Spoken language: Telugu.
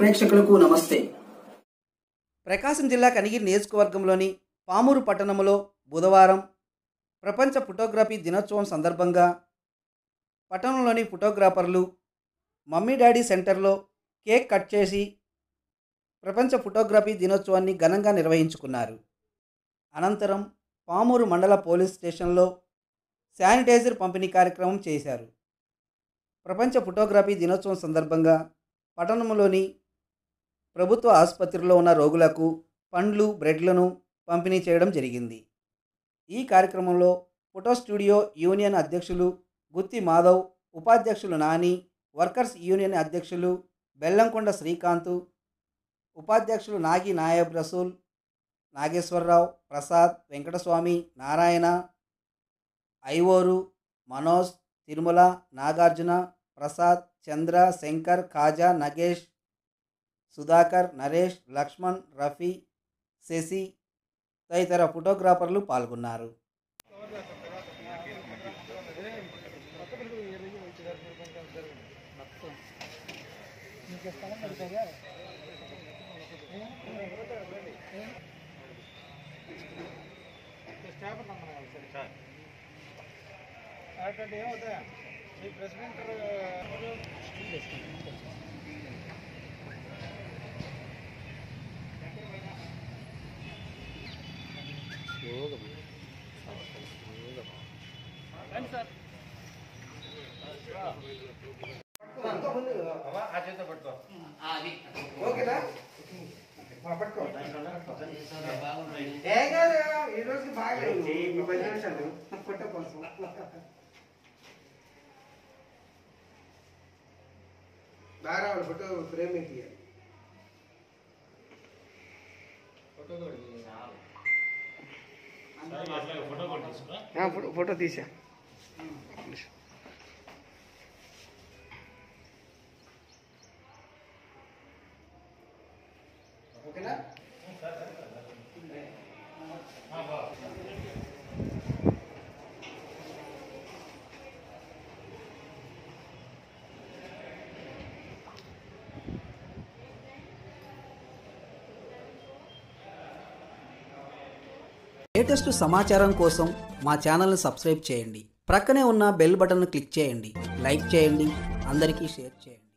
ప్రేక్షకులకు నమస్తే ప్రకాశం జిల్లా కనిగిరి నియోజకవర్గంలోని పామూరు పట్టణంలో బుధవారం ప్రపంచ ఫోటోగ్రఫీ దినోత్సవం సందర్భంగా పట్టణంలోని ఫోటోగ్రాఫర్లు మమ్మీ డాడీ సెంటర్లో కేక్ కట్ చేసి ప్రపంచ ఫోటోగ్రఫీ దినోత్సవాన్ని ఘనంగా నిర్వహించుకున్నారు అనంతరం పామూరు మండల పోలీస్ స్టేషన్లో శానిటైజర్ పంపిణీ కార్యక్రమం చేశారు ప్రపంచ ఫోటోగ్రఫీ దినోత్సవం సందర్భంగా పట్టణంలోని ప్రభుత్వ ఆసుపత్రిలో ఉన్న రోగులకు పండ్లు బ్రెడ్లను పంపిణీ చేయడం జరిగింది ఈ కార్యక్రమంలో ఫోటో స్టూడియో యూనియన్ అధ్యక్షులు గుత్తి మాధవ్ ఉపాధ్యక్షులు నాని వర్కర్స్ యూనియన్ అధ్యక్షులు బెల్లంకొండ శ్రీకాంత్ ఉపాధ్యక్షులు నాగి నాయబ్ రసూల్ నాగేశ్వరరావు ప్రసాద్ వెంకటస్వామి నారాయణ ఐవోరు మనోజ్ తిరుమల నాగార్జున ప్రసాద్ చంద్ర శంకర్ ఖాజా నగేష్ సుధాకర్ నరేష్ లక్ష్మణ్ రఫీ శశి తదితర ఫోటోగ్రాఫర్లు పాల్గొన్నారు ఏం కాదు ఈ రోజు బాగలేదు ఈ పది నిమిషాలు ఫోటో కోసం బాగా రావాలి ఫోటో ఫ్రేమ్ తీయాలి ఆ, ఫోటో ఫోటో తీసా ఓకేనా లేటెస్ట్ సమాచారం కోసం మా ఛానల్ని సబ్స్క్రైబ్ చేయండి ప్రక్కనే ఉన్న బెల్ బటన్ను క్లిక్ చేయండి లైక్ చేయండి అందరికీ షేర్ చేయండి